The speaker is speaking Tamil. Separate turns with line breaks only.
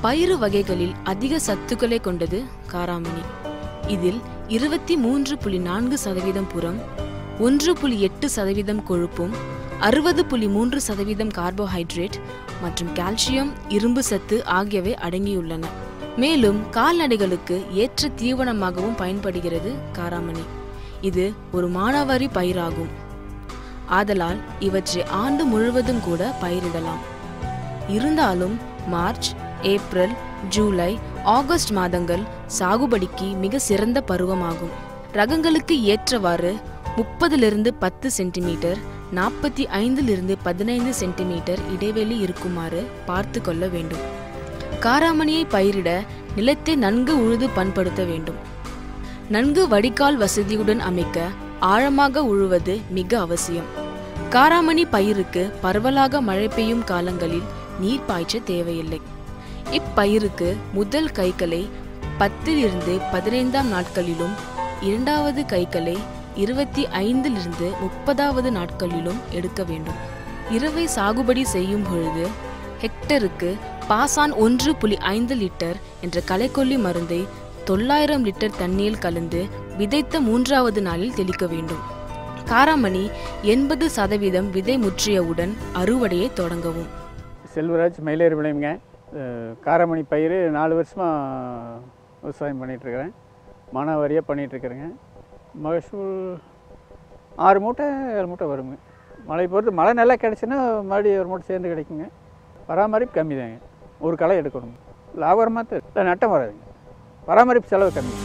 பயிறு வகைகளில் அதிக சத்துக்களை கொண்டது காராமணி இதில் இருபத்தி மூன்று புள்ளி நான்கு சதவீதம் புறம் ஒன்று புள்ளி எட்டு சதவீதம் கொழுப்பும் அறுபது புள்ளி மூன்று சதவீதம் கார்போஹைட்ரேட் மற்றும் கால்சியம் இரும்பு சத்து ஆகியவை அடங்கியுள்ளன மேலும் கால்நடைகளுக்கு ஏற்ற தீவனமாகவும் பயன்படுகிறது காராமணி இது ஒரு மானாவாரி பயிராகும் ஆதலால் இவற்றை ஆண்டு முழுவதும் கூட பயிரிடலாம் இருந்தாலும் மார்ச் ஏப்ரல் ஜூலை ஆகஸ்ட் மாதங்கள் சாகுபடிக்கு மிக சிறந்த பருவமாகும் ரகங்களுக்கு ஏற்றவாறு முப்பதிலிருந்து பத்து சென்டிமீட்டர் நாற்பத்தி ஐந்திலிருந்து பதினைந்து சென்டிமீட்டர் இடைவெளி இருக்குமாறு பார்த்து கொள்ள வேண்டும் காராமணியை பயிரிட நிலத்தை நன்கு உழுது பண்படுத்த வேண்டும் நன்கு வடிகால் வசதியுடன் அமைக்க ஆழமாக உழுவது மிக அவசியம் காராமணி பயிருக்கு பரவலாக மழை பெய்யும் காலங்களில் நீர் பாய்ச்ச தேவையில்லை இப்பயிருக்கு முதல் கைகளை பத்திலிருந்து பதினைந்தாம் நாட்களிலும் இரண்டாவது கைகளை இருபத்தி ஐந்திலிருந்து முப்பதாவது நாட்களிலும் எடுக்க வேண்டும் இரவை சாகுபடி செய்யும் பொழுது ஹெக்டருக்கு பாசான் ஒன்று புள்ளி ஐந்து லிட்டர் என்ற களைக்கொல்லி மருந்தை தொள்ளாயிரம் லிட்டர் தண்ணீரில் கலந்து விதைத்த மூன்றாவது நாளில் தெளிக்க வேண்டும் காராமணி எண்பது சதவீதம் விதை முற்றியவுடன் அறுவடையை தொடங்கவும்
செல்வராஜ் மயிலேறு விளையுங்க அஹ் காரமணி பயிர் நாலு வருஷமாக விவசாயம் பண்ணிகிட்ருக்கிறேன் மானாவாரியாக பண்ணிகிட்ருக்குறேங்க மகசூல் ஆறு மூட்டை ஏழு மூட்டை வருங்க மழை பொறுத்து மழை நல்லா கிடச்சுன்னா மறுபடியும் ஒரு மூட்டை சேர்ந்து கிடைக்குங்க பராமரிப்பு கம்மி தாங்க ஒரு களை எடுக்கணும் லாபகரமாக தான் இல்லை நட்டம் வராதுங்க பராமரிப்பு செலவு கம்மி